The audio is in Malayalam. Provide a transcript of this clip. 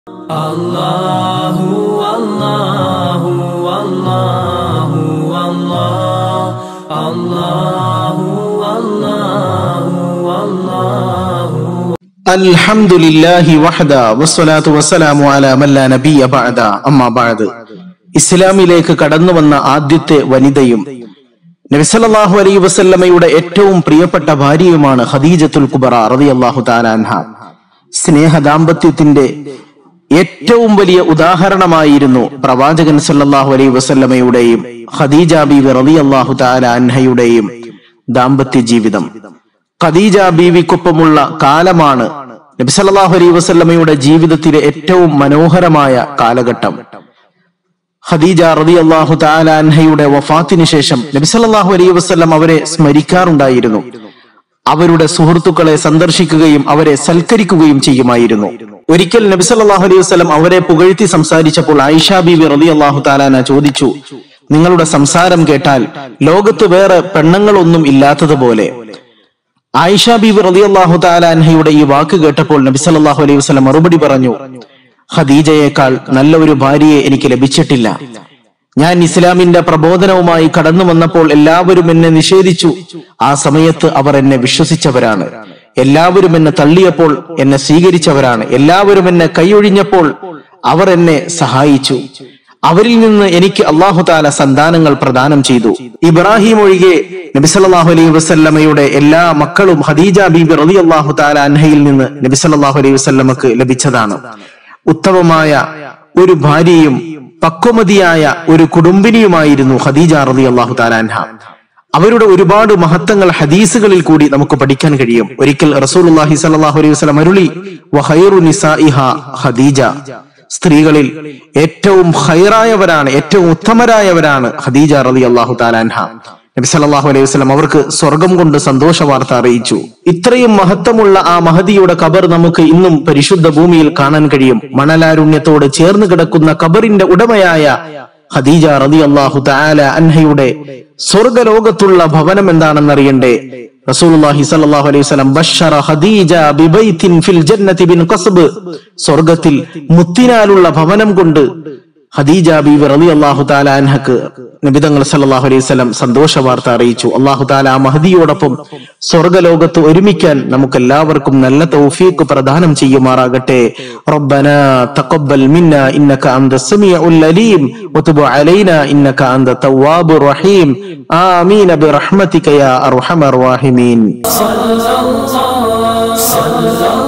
അല്ലാഹു അല്ലാഹു അല്ലാഹു അല്ലാഹ് അല്ലാഹു അല്ലാഹു അല്ലാഹു الحمد لله وحده والصلاة والسلام على من لا نبي بعد أما بعد ഇസ്ലാമിലേക്ക് കടന്നു വന്ന ആദ്യത്തെ വനിതയും നബിസല്ലാഹു അലൈ വസല്ലമയുടെ ഏറ്റവും പ്രിയപ്പെട്ട ഭാര്യയുമാണ് ഖദീജത്തുൽ കുബറ റളിയല്ലാഹു തആല അൻഹ സ്നേഹ ദാമ്പത്യത്തിന്റെ ഏറ്റവും വലിയ ഉദാഹരണമായിരുന്നു പ്രവാചകൻ സല്ലല്ലാഹു അലൈഹി വസല്ലമയുടെയും ഖദീജ ബീവി റളിയല്ലാഹു തആല അൻഹയുടെയും ദാമ്പത്യ ജീവിതം ഖദീജ ബീവിക്കൊപ്പമുള്ള കാലമാണ് നബി സല്ലല്ലാഹു അലൈഹി വസല്ലമയുടെ ജീവിതത്തിലെ ഏറ്റവും മനോഹരമായ കാലഘട്ടം ഖദീജ റളിയല്ലാഹു തആല അൻഹയുടെ വഫാത്തിന് ശേഷം നബി സല്ലല്ലാഹു അലൈഹി വസല്ലം അവരെ സ്മരിക്കാറുണ്ടായിരുന്നു അവരുടെ സുഹൃത്തുക്കളെ സന്ദർശിക്കുകയും അവരെ സൽക്കരിക്കുകയും ചെയ്യുമായിരുന്നു ഒരിക്കൽ നബി സല്ലല്ലാഹു അലൈഹി വസല്ലം അവരെ പുകഴ്ത്തി സംസാരിച്ചപ്പോൾ ആയിഷ ബീവി റളിയല്ലാഹു തആലാന ചോദിച്ചു നിങ്ങളുടെ സംസാരം കേട്ടാൽ ലോകത്ത് വേറെ പെണ്ണുങ്ങളൊന്നും ഇല്ലാത്തതുപോലെ ആയിഷ ബീബി റളിയല്ലാഹു തആല അൻഹയുടെ ഈ വാക്ക് കേട്ടപ്പോൾ നബി സല്ലല്ലാഹു അലൈഹി വസല്ലം മറുപടി പറഞ്ഞു ഖദീജയേക്കാൾ നല്ല ഒരു ഭാര്യയെ എനിക്ക് ലഭിച്ചിട്ടില്ല ഞാൻ ഇസ്ലാമിന്റെ പ്രബോധനവുമായി കടന്നു വന്നപ്പോൾ എല്ലാവരും എന്നെ നിഷേധിച്ചു ആ സമയത്ത് അവർ എന്നെ വിശ്വസിച്ചവരാണ് എല്ലാവരും എന്നെ തള്ളിയപ്പോൾ എന്നെ സ്വീകരിച്ചവരാണ് എല്ലാവരും എന്നെ കൈയൊഴിഞ്ഞപ്പോൾ അവർ എന്നെ സഹായിച്ചു അവരിൽ നിന്ന് എനിക്ക് അള്ളാഹു താല സന്താനങ്ങൾ പ്രദാനം ചെയ്തു ഇബ്രാഹിം ഒഴികെ നബിസല്ലാഹു അലൈഹി വസല്ലമയുടെ എല്ലാ മക്കളും ഖദീജ ബീബി റളി അള്ളാഹു താല അൻഹയിൽ നിന്ന് നബിസല്ലാഹു അലൈഹി വസല്ലമക്ക് ലഭിച്ചതാണ് ഉത്തമമായ ഒരു ഭാര്യയും പക്വമതിയായ ഒരു കുടുംബിനിയുമായിരുന്നു ഖദീജ റളി അള്ളാഹു താല അൻഹ അവരുടെ ഒരുപാട് മഹത്വങ്ങൾ ഹദീസുകളിൽ കൂടി നമുക്ക് പഠിക്കാൻ കഴിയും ഒരിക്കൽ റസൂലുള്ളാഹി സ്വല്ലല്ലാഹു അലൈഹി വസല്ലം അരുളി വഖൈറു നിസാഇഹ ഖദീജ സ്ത്രീകളിൽ ഏറ്റവും ഹൈറായവരാണ് ഏറ്റവും ഉത്തമരായവരാണ് ഖദീജ റളി അള്ളാഹു താലാൻഹ നബി സല്ലല്ലാഹു അലൈഹി വസല്ലം അവർക്ക് സ്വർഗം കൊണ്ട് സന്തോഷ വാർത്ത അറിയിച്ചു ഇത്രയും മഹത്വമുള്ള ആ മഹദിയുടെ കബർ നമുക്ക് ഇന്നും പരിശുദ്ധ ഭൂമിയിൽ കാണാൻ കഴിയും മണലാരുണ്യത്തോട് ചേർന്ന് കിടക്കുന്ന കബറിന്റെ ഉടമയായ ഖദീജ റളി അള്ളാഹു താല അൻഹയുടെ സ്വർഗലോകത്തുള്ള ഭവനം എന്താണെന്ന് അറിയണ്ടേ റസൂലുള്ളാഹി സ്വല്ലല്ലാഹു അലൈഹി വസല്ലം ബശ്ശറ ഖദീജ ബിബൈത്തിൻ ഫിൽ ജന്നതി ബിൻ ഖസ്ബ് സ്വർഗ്ഗത്തിൽ മുത്തിനാലുള്ള ഭവനം കൊണ്ട് ഖദീജ ബീവി റളിയല്ലാഹു തആല അൻഹക്ക് നബിതങ്ങൾ സല്ലല്ലാഹു അലൈഹി വസല്ലം സന്തോഷ വാർത്ത അറിയിച്ചു അല്ലാഹു തആല ആ മഹദിയോടൊപ്പം സ്വർഗ്ഗലോകത്ത് ഒരുമിക്കാൻ നമുക്ക് എല്ലാവർക്കും നല്ല തൗഫീഖ് പ്രദാനം ചെയ്യുമാറാകട്ടെ റബ്ബന തഖബ്ബൽ മിന്ന ഇന്നക അന്ത സമീഉൽ അലീം വതുബ് അലൈന ഇന്നക അന്ത തവ്വാബുർ റഹീം ആമീൻ ബിറഹ്മതിക യാ അർഹമർ റഹീമീൻ صلى الله صلى